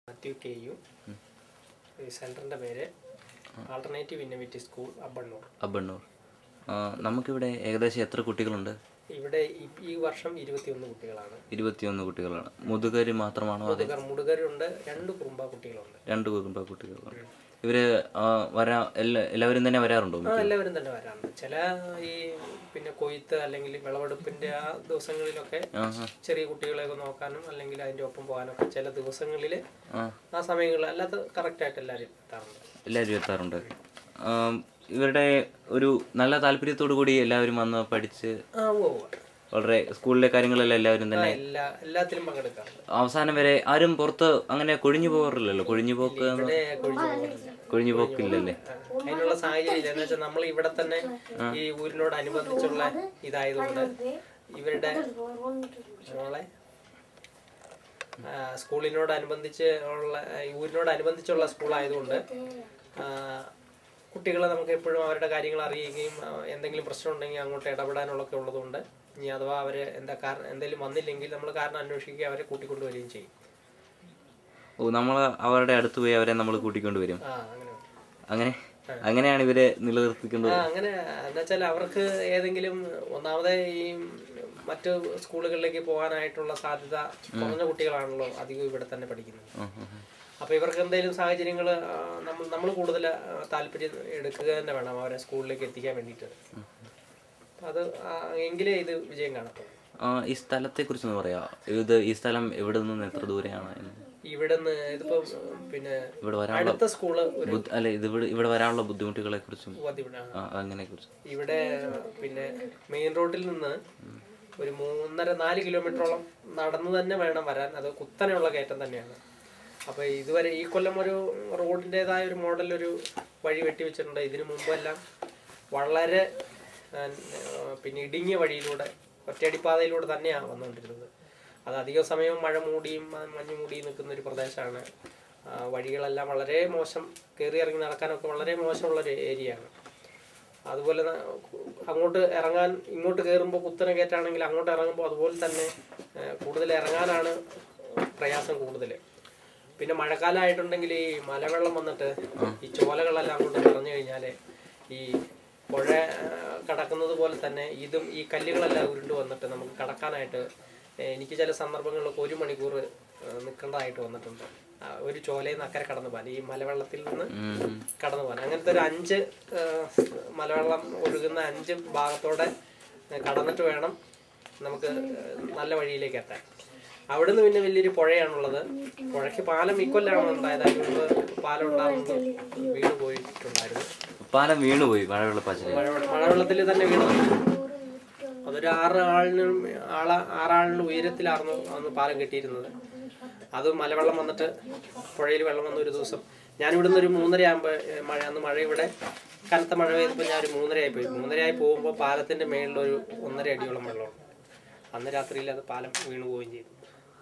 Mathew K U ഈ സെൻറ്ററിൻ്റെ പേര് alternative innovative school Abannur Abannur ആ, നമുക്കിവിടെ ഏകദേശം എത്ര കുട്ടികളുണ്ട് ഇവിടെ ഈ- ഈ വർഷം ഇരുപത്തിയൊന്ന് കുട്ടികളാണ് ഇരുപത്തിയൊന്ന് കുട്ടികളാണ് മുതുകര് മാത്രമാണോ അതെ മുതുകർ മുടുകരുണ്ട് രണ്ട് കുറുമ്പ കുട്ടികളുണ്ട് രണ്ട് കുടുംബ കുട്ടികളാണ് ഇവര് ആ, വരാ എല്ലാ എല്ലാവരും തന്നെ വരാറുണ്ടോ ആ എല്ലാവരും തന്നെ വരാറുണ്ട് ചില ഈ പിന്നെ കൊയ്ത്ത് അല്ലെങ്കിൽ വിളവെടുപ്പിൻ്റെ ആ ദിവസങ്ങളിലൊക്കെ ആഹാ. ചെറിയ കുട്ടികളെയൊക്കെ നോക്കാനും അല്ലെങ്കിൽ അതിൻ്റെ ഒപ്പം പോകാനൊക്കെ ചില ദിവസങ്ങളിൽ ആ ആ സമയങ്ങളിൽ അല്ലാത്ത കറക്റ്റായിട്ട് എല്ലാവരും എത്താറുണ്ട് എല്ലാവരും എത്താറുണ്ട് ആ, ഇവരുടെ ഒരു നല്ല താല്പര്യത്തോടു കൂടി എല്ലാവരും വന്ന് പഠിച്ച് ആ ഉവ്വ് ഉവ്വ്. വളരെ സ്കൂളിലെ കാര്യങ്ങളെല്ലാം എല്ലാവരും ആ, തന്നെ എല്ലാ എല്ലാത്തിലും പങ്കെടുക്കാറുണ്ട് അവസാനം വരെ ആരും പുറത്ത് അങ്ങനെ കൊഴിഞ്ഞു പോകാറില്ലല്ലോ കൊഴിഞ്ഞു പോക്ക് എന്ന് ഇവിടെ കൊഴിഞ്ഞു പോകുന്നില്ല കൊഴിഞ്ഞു പോക്കില്ലല്ലേ ആ, അതിനുള്ള സാഹചര്യം ഇല്ല എന്ന് വെച്ചാൽ നമ്മൾ ഇവിടെ തന്നെ ഈ ഊരിനോട് അനുബന്ധിച്ചുള്ള ഇതായതുകൊണ്ട് ഇവരുടെ മോളെ ആ, സ്കൂളിനോട് അനുബന്ധിച്ച് ഉള്ള ഈ ഊരിനോട് അനുബന്ധിച്ചുള്ള സ്കൂളായതുകൊണ്ട് ആ, കുട്ടികളെ നമുക്ക് എപ്പോഴും അവരുടെ കാര്യങ്ങൾ അറിയുകയും ആ, എന്തെങ്കിലും പ്രശ്നം ഉണ്ടെങ്കിൽ അങ്ങോട്ട് ഇടപെടാനുള്ളൊക്കെ ഉള്ളതുകൊണ്ട് ഇനി അഥവാ അവർ എന്താ കാരണം എന്തെങ്കിലും വന്നില്ലെങ്കിൽ നമ്മൾ കാരണം അന്വേഷിക്കുകയും അവരെ കൂട്ടിക്കൊണ്ടുവരികയും ചെയ്യും ഓ നമ്മൾ അവരുടെ അടുത്ത് പോയി അവരെ നമ്മൾ കൂട്ടിക്കൊണ്ട് വരും ആ അങ്ങനെ അങ്ങനെ അങ്ങനെയാണ് ഇവരെ നിലനിർത്തിക്കുന്നത് ആ അങ്ങനെ എന്നുവെച്ചാൽ അവർക്ക് ഏതെങ്കിലും ഒന്നാമത് ഈ മറ്റ് സ്കൂളുകളിലേക്ക് പോകാനായിട്ടുള്ള സാധ്യത കുറഞ്ഞ കുട്ടികളാണല്ലോ അധികം ഇവിടെ തന്നെ പഠിക്കുന്നത് ഉം, ഉം, ഉം. അപ്പോൾ ഇവർക്ക് എന്തെങ്കിലും സാഹചര്യങ്ങൾ നമ്മൾ നമ്മൾ കൂടുതൽ ആ, താല്പര്യം എടുക്കുക തന്നെ വേണം അവരെ സ്കൂളിലേക്ക് എത്തിക്കാൻ വേണ്ടിയിട്ട് അപ്പൊ അത് ആ, എങ്കിലേ ഇത് വിജയം കാണത്തുള്ളൂ ആ, ഈ സ്ഥലത്തെ കുറിച്ചൊന്ന് പറയാ ഇത് ഈ സ്ഥലം എവിടെ നിന്ന് എത്ര ദൂരെയാണ് എന്ന്? ഇവിടുന്ന് ഇതിപ്പോ പിന്നെ ഇവിടെ വരാനുള്ള അടുത്ത സ്കൂള് ഒരു ബുദ്ധ- അല്ല ഇത് ഇവിടെ ഇവിടെ വരാനുള്ള ബുദ്ധിമുട്ടുകളെ കുറിച്ചും ഇവിടെ അങ്ങനെ കുറിച്ചും ഇവിടെ പിന്നെ മെയിൻ റോഡിൽ നിന്ന് ഒരു മൂന്നര നാല് കിലോമീറ്ററോളം നടന്നു തന്നെ വേണം വരാൻ അത് കുത്തനെയുള്ള കയറ്റം തന്നെയാണ് അപ്പോൾ ഇതുവരെ ഈ കൊല്ലം ഒരു റോഡിൻ്റെതായ ഒരു മോഡൽ ഒരു വഴി വെട്ടിവെച്ചിട്ടുണ്ട് ഇതിനു മുമ്പെല്ലാം വളരെ ആ, പിന്നെ ഇടുങ്ങിയ വഴിയിലൂടെ ഒറ്റയടിപ്പാതയിലൂടെ തന്നെയാണ് വന്നുകൊണ്ടിരുന്നത് അത് അധിക സമയവും മഴ മൂടിയും മ- മഞ്ഞ് മൂടിയും നിൽക്കുന്ന ഒരു പ്രദേശമാണ് ആ, വഴികളെല്ലാം വളരെ മോശം കയറി ഇറങ്ങി നടക്കാനൊക്കെ വളരെ മോശമുള്ളൊരു ഏരിയയാണ് അതുപോലെ ന- അങ്ങോട്ട് ഇറങ്ങാൻ ഇങ്ങോട്ട് കയറുമ്പോൾ കുത്തനെ കയറ്റാണെങ്കിൽ അങ്ങോട്ട് ഇറങ്ങുമ്പോൾ അതുപോലെ തന്നെ ഏഹ്, കൂടുതൽ ഇറങ്ങാനാണ് പ്രയാസം കൂടുതൽ പിന്നെ മഴക്കാലമായിട്ടുണ്ടെങ്കിൽ ഈ മലവെള്ളം വന്നിട്ട് ഈ ചോലകളെല്ലാം അങ്ങോട്ട് നിറഞ്ഞു കഴിഞ്ഞാൽ ഈ പുഴ ഏഹ്, കടക്കുന്നത് പോലെ തന്നെ ഇതും ഈ കല്ലുകളെല്ലാം ഉരുണ്ട് വന്നിട്ട് നമുക്ക് കടക്കാനായിട്ട് ഏഹ്, എനിക്ക് ചില സന്ദർഭങ്ങളിലൊക്കെ ഒരു മണിക്കൂർ ഏഹ്, നിൽക്കേണ്ടതായിട്ട് വന്നിട്ടുണ്ട് ആ, ഒരു ചോലയിൽ നിന്ന് അക്കരെ കടന്നു പോകാൻ ഈ മലവെള്ളത്തിൽ നിന്ന് ഉം. കടന്നു പോകാൻ അങ്ങനത്തെ ഒരു അഞ്ച് ആ, മലവെള്ളം ഒഴുകുന്ന അഞ്ച് ഭാഗത്തോടെ കടന്നിട്ട് വേണം നമുക്ക് നല്ല വഴിയിലേക്ക് എത്താൻ അവിടുന്ന് പിന്നെ വലിയൊരു പുഴയാണുള്ളത് പുഴയ്ക്ക് പാലം ഇക്കൊല്ലാണ് ഉണ്ടായത് അതിന് മുമ്പ് പാലം ഉണ്ടാകുന്നത് വീണ് പോയിട്ടുണ്ടായിരുന്നു പാലം വീണുപോയി മഴവെള്ളപ്പാച്ചിൽ മഴ മഴവെള്ളത്തിൽ തന്നെ വീണു അതൊരു ആറ് ആളിന് ആള ആറാളിന് ഉയരത്തിലായിരുന്നു അന്ന് പാലം കെട്ടിയിരുന്നത് അത് മലവെള്ളം വന്നിട്ട് പുഴയിൽ വെള്ളം വന്ന ഒരു ദിവസം ഞാൻ ഇവിടുന്ന് ഒരു മൂന്നര ആകുമ്പോൾ മഴ അന്ന് മഴ ഇവിടെ കനത്ത മഴ പെയ്തപ്പോൾ ഞാൻ ഒരു മൂന്നരയായി പോയി മൂന്നരയായി പോകുമ്പോൾ പാലത്തിൻ്റെ മേളിൽ ഒരു ഒന്നര അടിയോളം വെള്ളമുണ്ട് അന്ന് രാത്രിയിൽ അത് പാലം വീണു പോവുകയും ചെയ്തു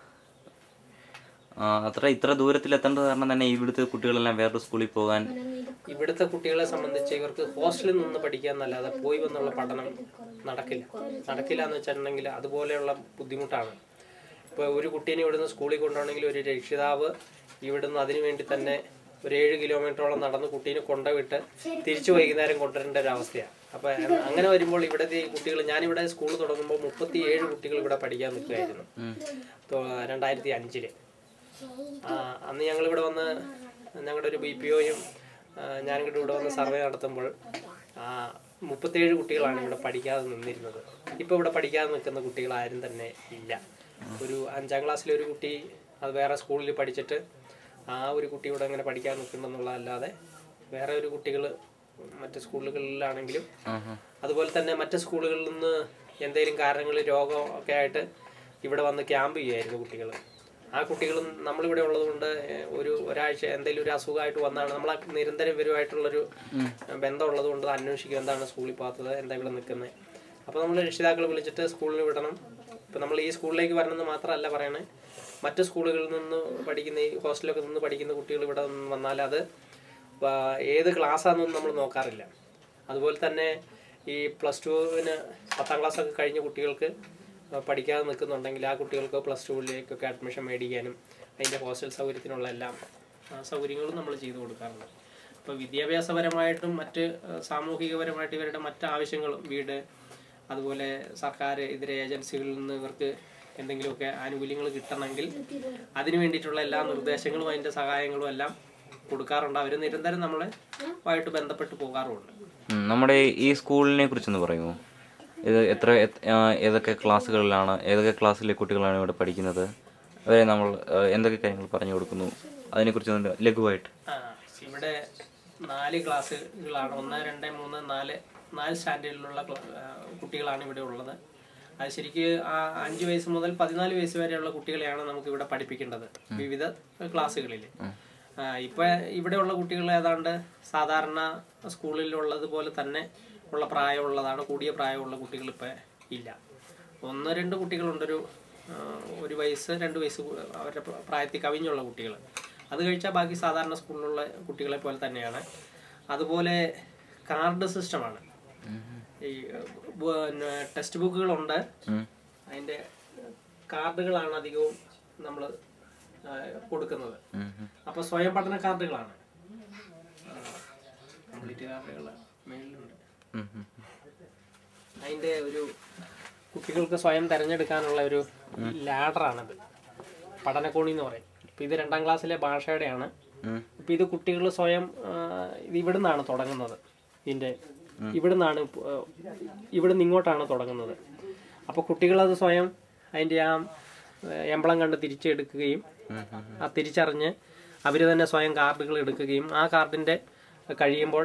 ആ, അത്ര ഇത്ര ദൂരത്തിൽ എത്തേണ്ടത് കാരണം തന്നെ ഇവിടുത്തെ കുട്ടികളെല്ലാം വേറൊരു സ്കൂളിൽ പോകാൻ ഇവിടുത്തെ കുട്ടികളെ സംബന്ധിച്ച് ഇവർക്ക് ഹോസ്റ്റലിൽ നിന്ന് പഠിക്കുക എന്നല്ലാതെ പോയി വന്നുള്ള പഠനം നടക്കില്ല നടക്കില്ല എന്ന് വെച്ചിട്ടുണ്ടെങ്കിൽ അതുപോലെയുള്ള ബുദ്ധിമുട്ടാണ് ഇപ്പോൾ ഒരു കുട്ടീനെ ഇവിടുന്ന് സ്കൂളിൽ കൊണ്ടുപോകണമെങ്കിൽ ഒരു രക്ഷിതാവ് ഇവിടുന്ന് അതിനു വേണ്ടി തന്നെ ഒരു ഏഴ് കിലോമീറ്ററോളം നടന്ന് കുട്ടീനെ കൊണ്ടുവിട്ട് തിരിച്ചു വൈകുന്നേരം കൊണ്ടുവരേണ്ട ഒരു അവസ്ഥയാണ് അപ്പോൾ അങ്ങനെ വരുമ്പോൾ ഇവിടുത്തെ ഈ കുട്ടികൾ ഞാനിവിടെ സ്കൂൾ തുടങ്ങുമ്പോൾ മുപ്പത്തി ഏഴ് കുട്ടികൾ ഇവിടെ പഠിക്കാൻ നിൽക്കുകയായിരുന്നു തോ- രണ്ടായിരത്തി അഞ്ചില് ആ, അന്ന് ഞങ്ങൾ ഇവിടെ വന്ന് ഞങ്ങളുടെ ഒരു ബി പി ഒയും ഞാനും കൂടെ ഇവിടെ വന്ന് സർവേ നടത്തുമ്പോൾ ആ, മുപ്പത്തേഴ് കുട്ടികളാണ് ഇവിടെ പഠിക്കാതെ നിന്നിരുന്നത് ഇപ്പോൾ ഇവിടെ പഠിക്കാതെ നിൽക്കുന്ന കുട്ടികൾ ആരും തന്നെ ഇല്ല ഒരു അഞ്ചാം ക്ലാസ്സിലെ ഒരു കുട്ടി അത് വേറെ സ്കൂളിൽ പഠിച്ചിട്ട് ആ ഒരു കുട്ടി ഇവിടെ അങ്ങനെ പഠിക്കാൻ നിൽക്കുന്നുള്ളതല്ലാതെ വേറെ ഒരു കുട്ടികൾ മറ്റ് സ്കൂളുകളിലാണെങ്കിലും അതുപോലെ തന്നെ മറ്റ് സ്കൂളുകളിൽ നിന്ന് എന്തെങ്കിലും കാരണങ്ങൾ രോഗം ഒക്കെ ആയിട്ട് ഇവിടെ വന്ന് ക്യാമ്പ് ചെയ്യുമായിരുന്നു കുട്ടികൾ ആ കുട്ടികളും നമ്മളിവിടെ ഉള്ളതുകൊണ്ട് ഏഹ്, ഒരു ഒരാഴ്ച എന്തെങ്കിലും ഒരു അസുഖമായിട്ട് വന്നാണ് നമ്മൾ നിരന്തരം ഇവരുമായിട്ടുള്ളൊരു ബന്ധം ഉള്ളതുകൊണ്ട് അന്വേഷിക്കും എന്താണ് സ്കൂളിൽ പോകാത്തത് എന്താ ഇവിടെ നിൽക്കുന്നത് അപ്പോൾ നമ്മൾ രക്ഷിതാക്കളെ വിളിച്ചിട്ട് സ്കൂളിൽ വിടണം ഇപ്പം നമ്മൾ ഈ സ്കൂളിലേക്ക് വരണമെന്ന് മാത്രമല്ല പറയണേ മറ്റ് സ്കൂളുകളിൽ നിന്ന് പഠിക്കുന്ന ഈ ഹോസ്റ്റലൊക്കെ നിന്ന് പഠിക്കുന്ന കുട്ടികൾ ഇവിടെ നിന്ന് വന്നാൽ അത് വ- ഏത് ക്ലാസ്സാണെന്നൊന്നും നമ്മൾ നോക്കാറില്ല അതുപോലെ തന്നെ ഈ പ്ലസ് ടുവിന് പത്താം ക്ലാസ്സൊക്കെ കഴിഞ്ഞ കുട്ടികൾക്ക് ആ, പഠിക്കാതെ നിൽക്കുന്നുണ്ടെങ്കിൽ ആ കുട്ടികൾക്ക് പ്ലസ് ടുവിലേക്കൊക്കെ അഡ്മിഷൻ മേടിക്കാനും അതിൻ്റെ ഹോസ്റ്റൽ സൗകര്യത്തിനുള്ള എല്ലാ ആ, സൗകര്യങ്ങളും നമ്മൾ ചെയ്തു കൊടുക്കാറുണ്ട് അപ്പോൾ വിദ്യാഭ്യാസപരമായിട്ടും മറ്റ് ആ, സാമൂഹികപരമായിട്ട് ഇവരുടെ മറ്റ് ആവശ്യങ്ങളും വീട് അതുപോലെ സർക്കാർ ഇതര ഏജൻസികളിൽ നിന്ന് ഇവർക്ക് എന്തെങ്കിലുമൊക്കെ ആനുകൂല്യങ്ങൾ കിട്ടണമെങ്കിൽ അതിന് വേണ്ടിയിട്ടുള്ള എല്ലാ നിർദ്ദേശങ്ങളും അതിൻ്റെ സഹായങ്ങളും എല്ലാം കൊടുക്കാറുണ്ട് അവർ നിരന്തരം നമ്മളെ ആയിട്ട് ബന്ധപ്പെട്ട് പോകാറുമുണ്ട് ഉം, നമ്മുടെ ഈ സ്കൂളിനെ കുറിച്ചൊന്ന് പറയുമോ ഇത് എത്ര എത്- ആ, ഏതൊക്കെ ക്ലാസ്സുകളിലാണ് ഏതൊക്കെ ക്ലാസ്സിലെ കുട്ടികളാണ് ഇവിടെ പഠിക്കുന്നത് അവരെ നമ്മൾ ആ, എന്തൊക്കെ കാര്യങ്ങൾ പറഞ്ഞു കൊടുക്കുന്നു അതിനെക്കുറിച്ച് ലഘുവായിട്ട് ആ, ഇവിടെ നാല് ക്ലാസ്സുകളാണ് ഒന്ന് രണ്ട് മൂന്ന് നാല് നാല് സ്റ്റാൻഡേർഡിലുള്ള ക്ല- ആ, കുട്ടികളാണ് ഇവിടെ ഉള്ളത് അത് ശരിക്ക് ആ അഞ്ച് വയസ്സ് മുതൽ പതിനാല് വയസ്സ് വരെയുള്ള കുട്ടികളെയാണ് നമുക്ക് ഇവിടെ പഠിപ്പിക്കേണ്ടത് വിവിധ ക്ലാസ്സുകളിൽ ഇപ്പൊ ഇവിടെയുള്ള കുട്ടികൾ ഏതാണ്ട് സാധാരണ സ്കൂളിലുള്ളത് പോലെ തന്നെ ഉള്ള പ്രായമുള്ളതാണ് കൂടിയ പ്രായമുള്ള കുട്ടികൾ ഇപ്പം ഇല്ല ഒന്ന് രണ്ട് കുട്ടികളുണ്ടൊരു ആ, ഒരു വയസ്സ് രണ്ട് വയസ്സ് കു- അവരുടെ പ്ര- പ്രായത്തിൽ കവിഞ്ഞുള്ള കുട്ടികൾ അത് കഴിച്ചാൽ ബാക്കി സാധാരണ സ്കൂളിലുള്ള കുട്ടികളെ പോലെ തന്നെയാണ് അതുപോലെ കാർഡ് സിസ്റ്റമാണ് ഈ ബു- പിന്നെ ടെക്സ്റ്റ് ബുക്കുകളുണ്ട് ഉം. അതിൻ്റെ കാർഡുകളാണ് അധികവും നമ്മൾ കൊടുക്കുന്നത് ഉം, ഉം. അപ്പോൾ സ്വയം പഠന കാർഡുകളാണ് കംപ്ലീറ്റ് കാർഡുകൾ മേളിലുണ്ട് ഉം, ഉം. അതിൻ്റെ ഒരു കുട്ടികൾക്ക് സ്വയം തിരഞ്ഞെടുക്കാനുള്ള ഒരു ലാഡറാണിത് പഠനക്കോണി എന്ന് പറയും ഇപ്പം ഇത് രണ്ടാം ക്ലാസ്സിലെ ഭാഷയുടെയാണ് ഉം. ഇപ്പം ഇത് കുട്ടികൾ സ്വയം ആ, ഇത് ഇവിടെ നിന്നാണ് തുടങ്ങുന്നത് ഇതിൻ്റെ ഇവിടെ നിന്നാണ് ഇവിടെ നിന്ന് ഇങ്ങോട്ടാണ് തുടങ്ങുന്നത് അപ്പോൾ കുട്ടികളത് സ്വയം അതിൻ്റെ ആ എംബ്ലം കണ്ട് തിരിച്ചെടുക്കുകയും ആ തിരിച്ചറിഞ്ഞ് അവർ തന്നെ സ്വയം കാർഡുകൾ എടുക്കുകയും ആ കാർഡിൻ്റെ കഴിയുമ്പോൾ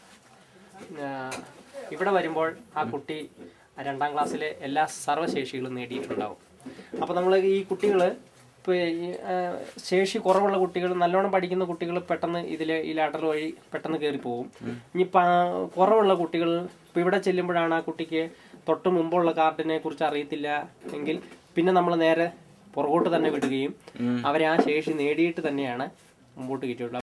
ആ, ഇവിടെ വരുമ്പോൾ ആ കുട്ടി രണ്ടാം ക്ലാസ്സിലെ എല്ലാ സർവ്വശേഷികളും നേടിയിട്ടുണ്ടാവും അപ്പോൾ നമ്മൾ ഈ കുട്ടികൾ ഇപ്പോൾ ഈ ആ, ശേഷി കുറവുള്ള കുട്ടികൾ നല്ലോണം പഠിക്കുന്ന കുട്ടികൾ പെട്ടെന്ന് ഇതിൽ ഈ ലാഡർ വഴി പെട്ടെന്ന് കയറി പോകും ഇനിയിപ്പോൾ കുറവുള്ള കുട്ടികൾ ഇപ്പോൾ ഇവിടെ ചെല്ലുമ്പോഴാണ് ആ കുട്ടിക്ക് തൊട്ട് മുമ്പുള്ള കാർഡിനെ കുറിച്ച് അറിയത്തില്ല എങ്കിൽ പിന്നെ നമ്മൾ നേരെ പുറകോട്ട് തന്നെ വിടുകയും അവരെ ആ ശേഷി നേടിയിട്ട് തന്നെയാണ് മുമ്പോട്ട് കയറ്റിയുള്ളൂ